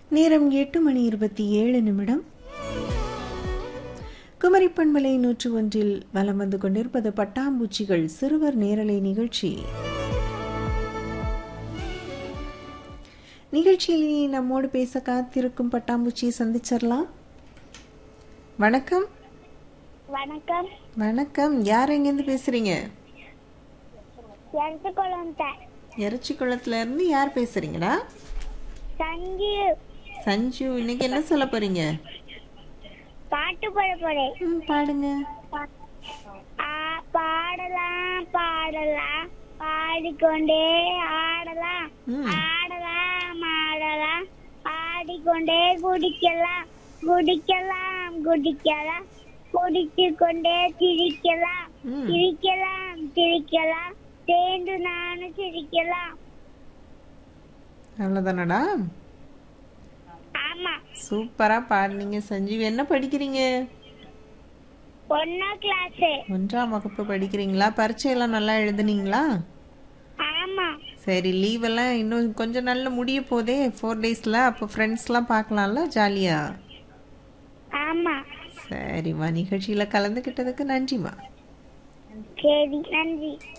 நேரம் எட்டு மணி இருபத்தி ஏழு நிமிடம் குமரி பண்பலை நூற்று ஒன்றில் வலம் வந்து கொண்டிருப்பது பட்டாம்பூச்சிகள் சிறுவர் நேரலை நிகழ்ச்சி நிகழ்ச்சியில் நம்மோடு பேச காத்திருக்கும் பட்டாம்பூச்சியை சந்திச்சிடலாம் வணக்கம் வணக்கம் வணக்கம் யார் எங்கேருந்து பேசுறீங்க எந்த குழந்தை இறைச்சி குளத்துல இருந்து யார் பேசுறீங்கடா சஞ்சு சஞ்சு இன்னைக்கு என்ன சொல்ல போறீங்க பாட்டு பாட போறேன் ம், பாடுங்க ஆ, பாடலாம் பாடலாம் பாடிக்கொண்டே ஆடலாம் ம். ஆடலாம் ஆடலாம் ஆடிக்கொண்டே குடிக்கலாம் குடிக்கலாம் குடிக்கலாம் குடித்து கொண்டே சிரிக்கலாம் ம். சிரிக்கலாம் சிரிக்கலாம் சேர்ந்து நானும் சிரிக்கலாம் அவ்வளோதானடா ஆமா சூப்பரா பாடுனீங்க சஞ்சீவ் என்ன படிக்கிறீங்க ஒன்னா கிளாஸ் ஒன்றாம் வகுப்பு படிக்கிறீங்களா பரீட்சையெல்லாம் நல்லா எழுதுனீங்களா ஆமா சரி லீவ் எல்லாம் இன்னும் கொஞ்சம் நாள்ல முடிய போதே ஃபோர் டேஸ்ல அப்போ ஃப்ரெண்ட்ஸ்லாம் பார்க்கலாம்ல ஜாலியா ஆமா சரிம்மா நிகழ்ச்சியில கலந்துக்கிட்டதுக்கு நன்றிம்மா சரி நன்றி